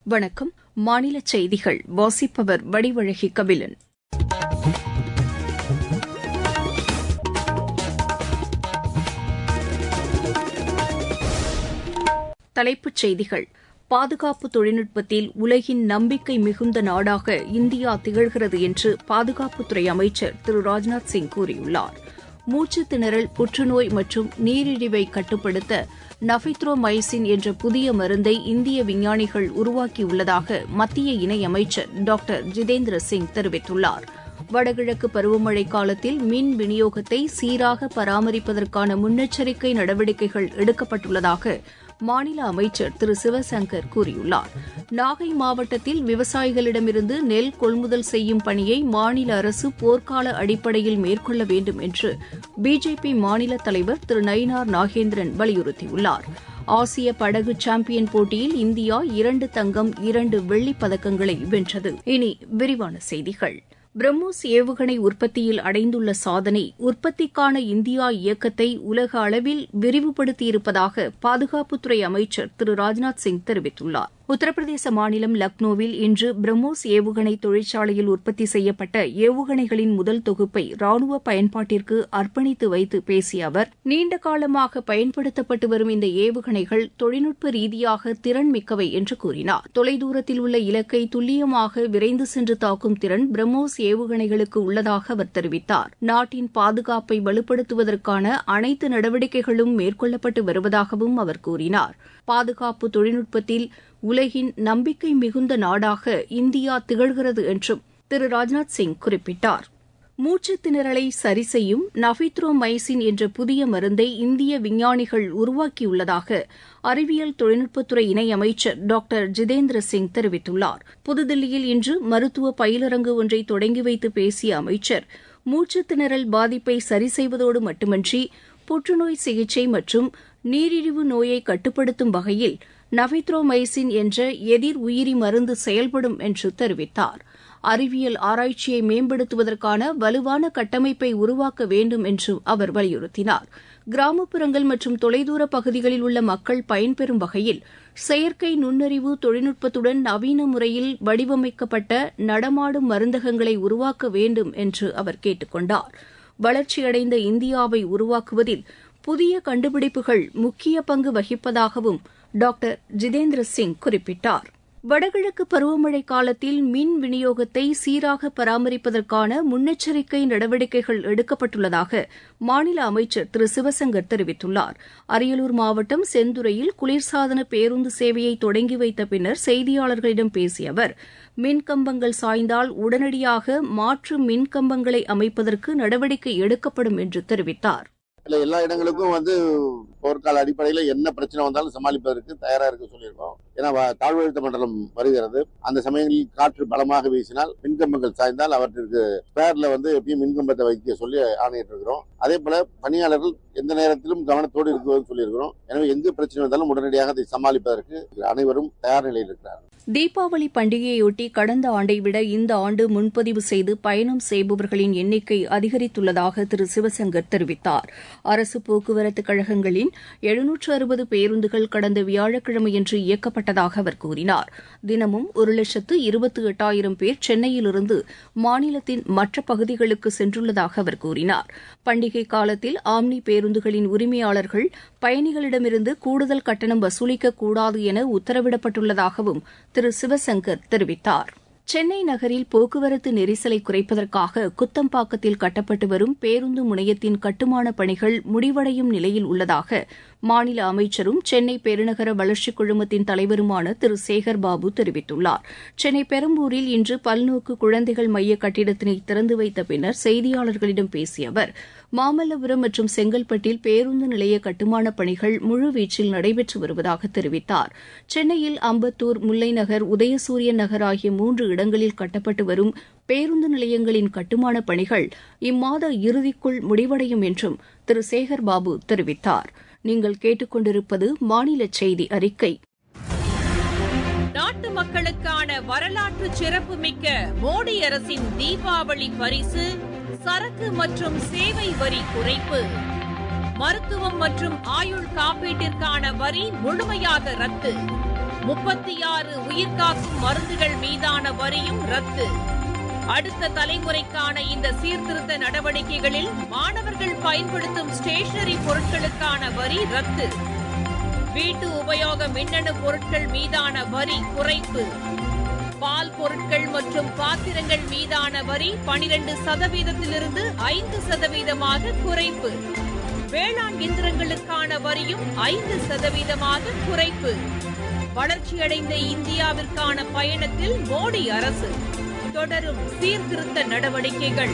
வணக்கம் மாநில செய்திகள் வாசிப்பவர் வடிவழகி கபிலன் தலைப்புச் செய்திகள் பாதுகாப்பு தொழில்நுட்பத்தில் உலகின் நம்பிக்கை மிகுந்த நாடாக இந்தியா திகழ்கிறது என்று பாதுகாப்புத்துறை அமைச்சர் திரு ராஜ்நாத் சிங் கூறியுள்ளார் மூச்சுத் திணறல் புற்றுநோய் மற்றும் நீரிழிவை கட்டுப்படுத்த நஃபித்ரோமைசின் என்ற புதிய மருந்தை இந்திய விஞ்ஞானிகள் உருவாக்கியுள்ளதாக மத்திய இணையமைச்சர் டாக்டர் ஜிதேந்திர சிங் தெரிவித்துள்ளார் வடகிழக்கு பருவமழை காலத்தில் மின் விநியோகத்தை சீராக பராமரிப்பதற்கான முன்னெச்சரிக்கை நடவடிக்கைகள் எடுக்கப்பட்டுள்ளதாக மாநில அமைச்சர் திரு சிவசங்கர் கூறியுள்ளார் நாகை மாவட்டத்தில் விவசாயிகளிடமிருந்து நெல் கொள்முதல் செய்யும் பணியை மாநில அரசு போர்க்கால அடிப்படையில் மேற்கொள்ள வேண்டும் என்று பிஜேபி மாநில தலைவர் திரு நயினார் நாகேந்திரன் வலியுறுத்தியுள்ளார் ஆசிய படகு சாம்பியன் போட்டியில் இந்தியா இரண்டு தங்கம் இரண்டு வெள்ளிப் பதக்கங்களை வென்றது இனி விரிவான செய்திகள் பிரம்மோஸ் ஏவுகணை உற்பத்தியில் அடைந்துள்ள சாதனை உற்பத்திக்கான இந்தியா இயக்கத்தை உலக அளவில் விரிவுபடுத்தியிருப்பதாக பாதுகாப்புத்துறை அமைச்சர் திரு ராஜ்நாத் சிங் தெரிவித்துள்ளார் உத்தரப்பிரதேச மாநிலம் லக்னோவில் இன்று பிரம்மோஸ் ஏவுகணை தொழிற்சாலையில் உற்பத்தி செய்யப்பட்ட ஏவுகணைகளின் முதல் தொகுப்பை ராணுவ பயன்பாட்டிற்கு அர்ப்பணித்து வைத்து பேசிய அவர் நீண்ட காலமாக பயன்படுத்தப்பட்டு வரும் இந்த ஏவுகணைகள் தொழில்நுட்ப ரீதியாக திறன் மிக்கவை என்று கூறினார் தொலைதூரத்தில் உள்ள இலக்கை துல்லியமாக விரைந்து சென்று தாக்கும் திறன் பிரம்மோஸ் ஏவுகணைகளுக்கு உள்ளதாக அவர் தெரிவித்தார் நாட்டின் பாதுகாப்பை வலுப்படுத்துவதற்கான அனைத்து நடவடிக்கைகளும் மேற்கொள்ளப்பட்டு வருவதாகவும் அவர் கூறினார் பாதுகாப்பு தொழில்நுட்பத்தில் உலகின் நம்பிக்கை மிகுந்த நாடாக இந்தியா திகழ்கிறது என்றும் திரு ராஜ்நாத் சிங் குறிப்பிட்டார் மூச்சுத் திணறலை சரி செய்யும் நஃபித்ரோமைசின் என்ற புதிய மருந்தை இந்திய விஞ்ஞானிகள் உருவாக்கியுள்ளதாக அறிவியல் தொழில்நுட்பத்துறை இணையமைச்சர் டாக்டர் ஜிதேந்திர சிங் தெரிவித்துள்ளார் புதுதில்லியில் இன்று மருத்துவ பயிலரங்கு ஒன்றை தொடங்கி வைத்து பேசிய அமைச்சர் மூச்சுத் திணறல் பாதிப்பை சரி செய்வதோடு மட்டுமன்றி புற்றுநோய் சிகிச்சை மற்றும் நீரிழிவு நோயை கட்டுப்படுத்தும் வகையில் நஃபித்ரோமைசின் என்ற எதிர் உயிரி மருந்து செயல்படும் என்று தெரிவித்தார் அறிவியல் ஆராய்ச்சியை மேம்படுத்துவதற்கான வலுவான கட்டமைப்பை உருவாக்க வேண்டும் என்று அவர் வலியுறுத்தினார் கிராமப்புறங்கள் மற்றும் தொலைதூர பகுதிகளில் உள்ள மக்கள் பயன்பெறும் வகையில் செயற்கை நுண்ணறிவு தொழில்நுட்பத்துடன் நவீன முறையில் வடிவமைக்கப்பட்ட நடமாடும் மருந்தகங்களை உருவாக்க வேண்டும் என்று அவர் கேட்டுக் கொண்டார் வளர்ச்சியடைந்த இந்தியாவை உருவாக்குவதில் புதிய கண்டுபிடிப்புகள் முக்கிய பங்கு வகிப்பதாகவும் டாக்டர் ஜிதேந்திர சிங் குறிப்பிட்டார் வடகிழக்கு பருவமழை காலத்தில் மின் விநியோகத்தை சீராக பராமரிப்பதற்கான முன்னெச்சரிக்கை நடவடிக்கைகள் எடுக்கப்பட்டுள்ளதாக மாநில அமைச்சர் திரு சிவசங்கர் தெரிவித்துள்ளார் அரியலூர் மாவட்டம் செந்துறையில் குளிர்சாதன பேருந்து சேவையை தொடங்கி வைத்த பின்னர் செய்தியாளர்களிடம் பேசிய அவர் மின்கம்பங்கள் சாய்ந்தால் உடனடியாக மாற்று மின்கம்பங்களை அமைப்பதற்கு நடவடிக்கை எடுக்கப்படும் என்று தெரிவித்தார் இல்ல எல்லா இடங்களுக்கும் வந்து போர்க்கால அடிப்படையில என்ன பிரச்சனை வந்தாலும் சமாளிப்பதற்கு தயாரா இருக்க சொல்லியிருக்கோம் ஏன்னா தாழ்வழுத்த மண்டலம் வருகிறது அந்த சமயங்களில் காற்று பலமாக வீசினால் மின்கம்பங்கள் சாய்ந்தால் அவற்றிற்கு ஸ்பேர்ல வந்து எப்பயும் மின்கம்பத்தை வைக்க சொல்லி ஆணையிட்டு இருக்கிறோம் அதே போல பணியாளர்கள் எந்த நேரத்திலும் கவனத்தோடு இருக்குவது சொல்லியிருக்கிறோம் எனவே எங்கு பிரச்சனை வந்தாலும் உடனடியாக அதை சமாளிப்பதற்கு அனைவரும் தயார் நிலையில் இருக்கிறார்கள் தீபாவளி பண்டிகையொட்டி கடந்த ஆண்டை விட இந்த ஆண்டு முன்பதிவு செய்து பயணம் செய்பவர்களின் எண்ணிக்கை அதிகரித்துள்ளதாக திரு சிவசங்கர் தெரிவித்தார் அரசு போக்குவரத்து கழகங்களின் எழுநூற்று அறுபது பேருந்துகள் கடந்த வியாழக்கிழமையன்று இயக்கப்பட்டதாக அவர் கூறினார் தினமும் ஒரு லட்சத்து இருபத்தி எட்டாயிரம் பேர் சென்னையிலிருந்து மாநிலத்தின் மற்ற பகுதிகளுக்கு சென்றுள்ளதாக அவர் கூறினார் பண்டிகை காலத்தில் ஆம்னி பேருந்துகளின் உரிமையாளர்கள் பயணிகளிடமிருந்து கூடுதல் கட்டணம் வசூலிக்கக்கூடாது என உத்தரவிடப்பட்டுள்ளதாகவும் திரு சிவசங்கர் தெரிவித்தார் சென்னை நகரில் போக்குவரத்து நெரிசலை குறைப்பதற்காக குத்தம்பாக்கத்தில் கட்டப்பட்டு வரும் பேருந்து முனையத்தின் கட்டுமான பணிகள் முடிவடையும் நிலையில் உள்ளதாக மாநில அமைச்சரும் சென்னை பெருநகர வளர்ச்சிக் குழுமத்தின் தலைவருமான திரு சேகர் பாபு தெரிவித்துள்ளார் சென்னை பெரம்பூரில் இன்று பல்நோக்கு குழந்தைகள் மைய கட்டிடத்தினை திறந்து வைத்த பின்னர் செய்தியாளர்களிடம் பேசிய அவர் மாமல்லபுரம் மற்றும் செங்கல்பட்டில் பேருந்து நிலைய கட்டுமான பணிகள் முழுவீச்சில் நடைபெற்று வருவதாக தெரிவித்தார் சென்னையில் அம்பத்தூர் முல்லைநகர் உதயசூரியன் நகர் ஆகிய மூன்று இடங்களில் கட்டப்பட்டு வரும் பேருந்து நிலையங்களின் கட்டுமான பணிகள் இம்மாத இறுதிக்குள் முடிவடையும் என்றும் திரு சேகர் பாபு தெரிவித்தார் நீங்கள் கேட்டுக்கொண்டிருப்பது மாநில செய்தி அறிக்கை நாட்டு மக்களுக்கான வரலாற்று சிறப்புமிக்க மோடி அரசின் தீபாவளி பரிசு சரக்கு மற்றும் சேவை வரி குறைப்பு மருத்துவம் மற்றும் ஆயுள் காப்பீட்டிற்கான வரி முழுமையாக ரத்து முப்பத்தி ஆறு உயிர்காக்கும் மருந்துகள் மீதான வரியும் ரத்து அடுத்த தலைமுறைக்கான இந்த சீர்திருத்த நடவடிக்கைகளில் மாணவர்கள் பயன்படுத்தும் ஸ்டேஷனரி பொருட்களுக்கான வரி ரத்து வீட்டு உபயோக மின்னணு பொருட்கள் மீதான வரி குறைப்பு பால் பொருட்கள் மற்றும் பாத்திரங்கள் மீதான வரி பனிரெண்டு சதவீதத்திலிருந்து ஐந்து சதவீதமாக குறைப்பு வேளாண் இயந்திரங்களுக்கான வரியும் ஐந்து சதவீதமாக குறைப்பு வளர்ச்சியடைந்த இந்தியாவிற்கான பயணத்தில் மோடி அரசு தொடரும் சீர்திருத்த நடவடிக்கைகள்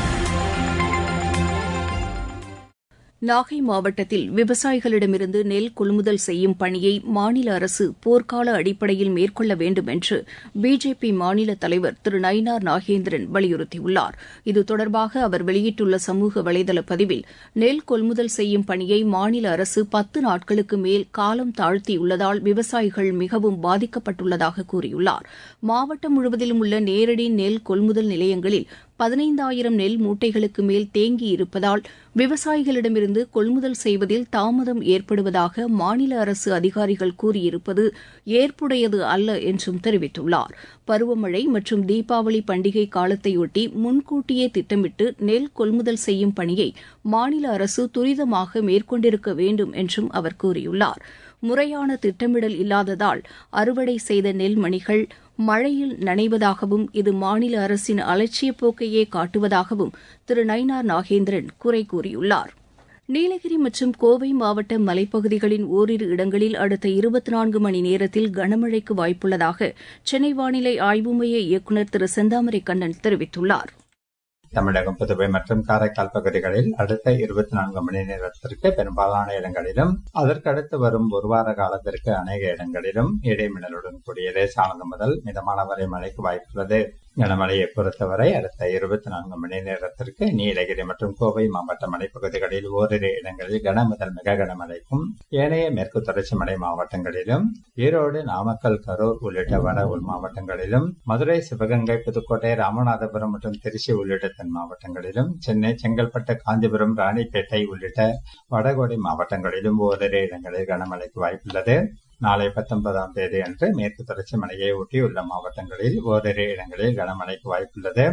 நாகை மாவட்டத்தில் விவசாயிகளிடமிருந்து நெல் கொள்முதல் செய்யும் பணியை மாநில அரசு போர்க்கால அடிப்படையில் மேற்கொள்ள வேண்டும் என்று பிஜேபி மாநில தலைவர் திரு நயினார் நாகேந்திரன் வலியுறுத்தியுள்ளார் இது தொடர்பாக அவர் வெளியிட்டுள்ள சமூக வலைதள பதிவில் நெல் கொள்முதல் செய்யும் பணியை மாநில அரசு பத்து நாட்களுக்கு மேல் காலம் தாழ்த்தியுள்ளதால் விவசாயிகள் மிகவும் பாதிக்கப்பட்டுள்ளதாக கூறியுள்ளார் மாவட்டம் முழுவதிலும் உள்ள நேரடி நெல் கொள்முதல் நிலையங்களில் பதினைந்தாயிரம் நெல் மூட்டைகளுக்கு மேல் தேங்கி இருப்பதால் விவசாயிகளிடமிருந்து கொள்முதல் செய்வதில் தாமதம் ஏற்படுவதாக மாநில அரசு அதிகாரிகள் கூறியிருப்பது ஏற்புடையது அல்ல என்றும் தெரிவித்துள்ளார் பருவமழை மற்றும் தீபாவளி பண்டிகை காலத்தையொட்டி முன்கூட்டியே திட்டமிட்டு நெல் கொள்முதல் செய்யும் பணியை மாநில அரசு துரிதமாக மேற்கொண்டிருக்க வேண்டும் என்றும் அவர் கூறியுள்ளார் முறையான திட்டமிடல் இல்லாததால் அறுவடை செய்த நெல்மணிகள் மழையில் நனைவதாகவும் இது மாநில அரசின் அலட்சியப் போக்கையே காட்டுவதாகவும் திரு நயினார் நாகேந்திரன் குறை கூறியுள்ளார் நீலகிரி மற்றும் கோவை மாவட்ட மலைப்பகுதிகளின் ஓரிரு இடங்களில் அடுத்த இருபத்தி நான்கு மணி நேரத்தில் கனமழைக்கு வாய்ப்புள்ளதாக சென்னை வானிலை ஆய்வு மைய இயக்குநர் திரு செந்தாமரை கண்ணன் தெரிவித்துள்ளார் தமிழகம் புதுவை மற்றும் காரைக்கால் பகுதிகளில் அடுத்த இருபத்தி நான்கு மணி நேரத்திற்கு பெரும்பாலான இடங்களிலும் அதற்கடுத்து வரும் ஒரு வார காலத்திற்கு அநேக இடங்களிலும் இடைமின்னலுடன் கூடிய லேசானது முதல் மிதமான வரை மழைக்கு வாய்ப்புள்ளது கனமழையை பொறுத்தவரை அடுத்த இருபத்தி நான்கு மணி நேரத்திற்கு நீலகிரி மற்றும் கோவை மாவட்ட மலைப்பகுதிகளில் ஓரிரு இடங்களில் கன முதல் மிக கனமழைக்கும் ஏனைய மேற்கு தொடர்ச்சி மலை மாவட்டங்களிலும் ஈரோடு நாமக்கல் கரூர் உள்ளிட்ட வட உள் மாவட்டங்களிலும் மதுரை சிவகங்கை புதுக்கோட்டை ராமநாதபுரம் மற்றும் திருச்சி உள்ளிட்ட தென் மாவட்டங்களிலும் சென்னை செங்கல்பட்டு காஞ்சிபுரம் ராணிப்பேட்டை உள்ளிட்ட வடகோடி மாவட்டங்களிலும் ஓரிரு இடங்களில் கனமழைக்கு வாய்ப்புள்ளது நாளை பத்தொன்பதாம் தேதி அன்று மேற்கு தொடர்ச்சி மலையை ஒட்டியுள்ள மாவட்டங்களில் ஓரிரு இடங்களில் கனமழைக்கு வாய்ப்புள்ளது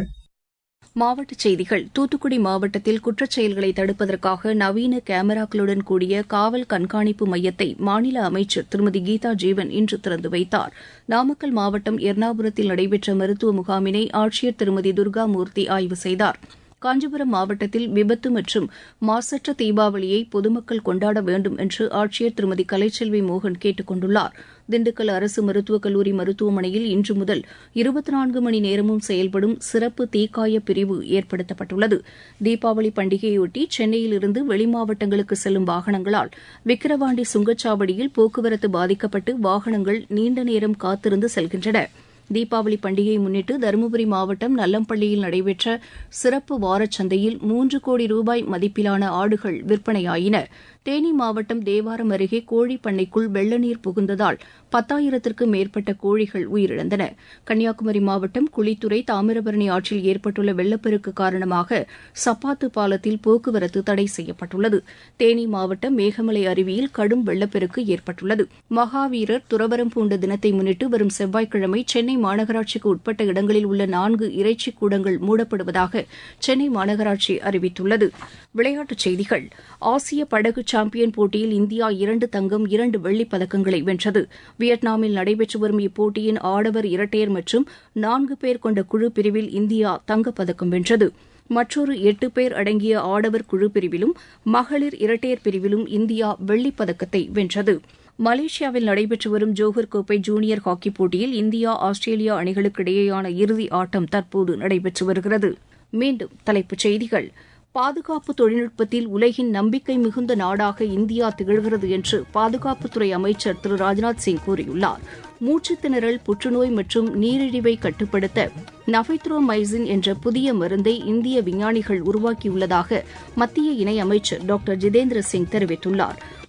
மாவட்டச் செய்திகள் தூத்துக்குடி மாவட்டத்தில் குற்றச் செயல்களை தடுப்பதற்காக நவீன கேமராக்களுடன் கூடிய காவல் கண்காணிப்பு மையத்தை மாநில அமைச்சர் திருமதி கீதா ஜீவன் இன்று திறந்து வைத்தார் நாமக்கல் மாவட்டம் எர்ணாபுரத்தில் நடைபெற்ற மருத்துவ முகாமினை ஆட்சியர் திருமதி துர்காமூர்த்தி ஆய்வு செய்தார் காஞ்சிபுரம் மாவட்டத்தில் விபத்து மற்றும் மாசற்ற தீபாவளியை பொதுமக்கள் கொண்டாட வேண்டும் என்று ஆட்சியர் திருமதி கலைச்செல்வி மோகன் கேட்டுக் கொண்டுள்ளார் திண்டுக்கல் அரசு மருத்துவக் கல்லூரி மருத்துவமனையில் இன்று முதல் இருபத்தி நான்கு மணி நேரமும் செயல்படும் சிறப்பு தீக்காய பிரிவு ஏற்படுத்தப்பட்டுள்ளது தீபாவளி பண்டிகையொட்டி சென்னையிலிருந்து வெளிமாவட்டங்களுக்கு செல்லும் வாகனங்களால் விக்கிரவாண்டி சுங்கச்சாவடியில் போக்குவரத்து பாதிக்கப்பட்டு வாகனங்கள் நீண்ட நேரம் காத்திருந்து செல்கின்றன தீபாவளி பண்டிகையை முன்னிட்டு தருமபுரி மாவட்டம் நல்லம்பள்ளியில் நடைபெற்ற சிறப்பு வாரச் சந்தையில் மூன்று கோடி ரூபாய் மதிப்பிலான ஆடுகள் விற்பனையாயின தேனி மாவட்டம் தேவாரம் அருகே கோழி பண்ணைக்குள் வெள்ளநீர் புகுந்ததால் பத்தாயிரத்திற்கும் மேற்பட்ட கோழிகள் உயிரிழந்தன கன்னியாகுமரி மாவட்டம் குளித்துறை தாமிரபரணி ஆற்றில் ஏற்பட்டுள்ள வெள்ளப்பெருக்கு காரணமாக சப்பாத்து பாலத்தில் போக்குவரத்து தடை செய்யப்பட்டுள்ளது தேனி மாவட்டம் மேகமலை அருவியில் கடும் வெள்ளப்பெருக்கு ஏற்பட்டுள்ளது மகாவீரர் துறவரம் பூண்ட தினத்தை முன்னிட்டு வரும் செவ்வாய்க்கிழமை சென்னை மாநகராட்சிக்கு உட்பட்ட இடங்களில் உள்ள நான்கு இறைச்சிக் கூடங்கள் மூடப்படுவதாக சென்னை மாநகராட்சி அறிவித்துள்ளது விளையாட்டுச் செய்திகள் ஆசிய படகு சாம்பியன் போட்டியில் இந்தியா இரண்டு தங்கம் இரண்டு வெள்ளிப் பதக்கங்களை வென்றது வியட்நாமில் நடைபெற்று வரும் இப்போட்டியின் ஆடவர் இரட்டையர் மற்றும் நான்கு பேர் கொண்ட குழு பிரிவில் இந்தியா தங்கப்பதக்கம் வென்றது மற்றொரு எட்டு பேர் அடங்கிய ஆடவர் குழு பிரிவிலும் மகளிர் இரட்டையர் பிரிவிலும் இந்தியா வெள்ளிப் பதக்கத்தை வென்றது மலேசியாவில் நடைபெற்று வரும் ஜோஹர் கோப்பை ஜூனியர் ஹாக்கி போட்டியில் இந்தியா ஆஸ்திரேலியா அணிகளுக்கு இடையேயான இறுதி ஆட்டம் தற்போது நடைபெற்று வருகிறது மீண்டும் தலைப்புச் செய்திகள் பாதுகாப்பு தொழில்நுட்பத்தில் உலகின் நம்பிக்கை மிகுந்த நாடாக இந்தியா திகழ்கிறது என்று பாதுகாப்புத்துறை அமைச்சர் திரு ராஜ்நாத் சிங் கூறியுள்ளார் மூச்சுத் திணறல் புற்றுநோய் மற்றும் நீரிழிவை கட்டுப்படுத்த நஃபைத்ரோமைசின் என்ற புதிய மருந்தை இந்திய விஞ்ஞானிகள் உருவாக்கியுள்ளதாக மத்திய இணையமைச்சர் டாக்டர் ஜிதேந்திர சிங் தெரிவித்துள்ளார்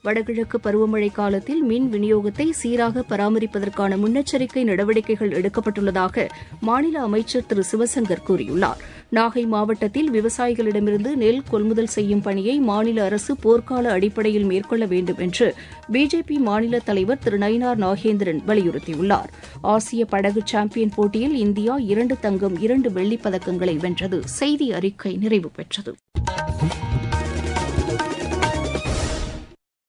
வடகிழக்கு பருவமழை காலத்தில் மின் விநியோகத்தை சீராக பராமரிப்பதற்கான முன்னெச்சரிக்கை நடவடிக்கைகள் எடுக்கப்பட்டுள்ளதாக மாநில அமைச்சர் திரு சிவசங்கர் கூறியுள்ளார் நாகை மாவட்டத்தில் விவசாயிகளிடமிருந்து நெல் கொள்முதல் செய்யும் பணியை மாநில அரசு போர்க்கால அடிப்படையில் மேற்கொள்ள வேண்டும் என்று பிஜேபி மாநில தலைவர் திரு நயினார் நாகேந்திரன் வலியுறுத்தியுள்ளார் ஆசிய படகு சாம்பியன் போட்டியில் இந்தியா இரண்டு தங்கம் இரண்டு வெள்ளிப் பதக்கங்களை வென்றது செய்தி அறிக்கை நிறைவு பெற்றது